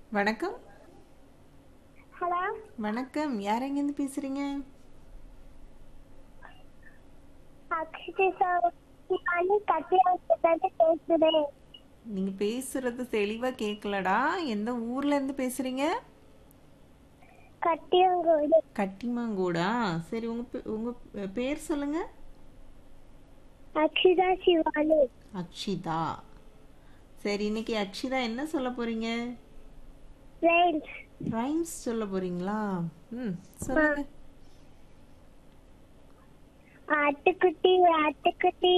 வணக்கம் ஹலோ வணக்கம் யார் எங்கேருந்து பேசுறீங்க அக்ஷிதா சிவானி கட்டியாங்கிட்ட பேசுறேன் நீங்க பேசுறது தெளிவா கேட்கலடா எந்த ஊர்ல இருந்து பேசுறீங்க கட்டியங்கோடு கட்டிமாங்கோடா சரி உங்க பே- உங்க பேர் சொல்லுங்க அக்ஷிதா சிவானி அக்ஷிதா சரி இன்னைக்கு அக்ஷிதா என்ன சொல்ல போறீங்க ரெயில்ஸ் ரைம்ஸ் சொல்ல போறீங்களா ம் சொல்லுங்க ஆட்டுக்குட்டி ஆட்டுக்குட்டி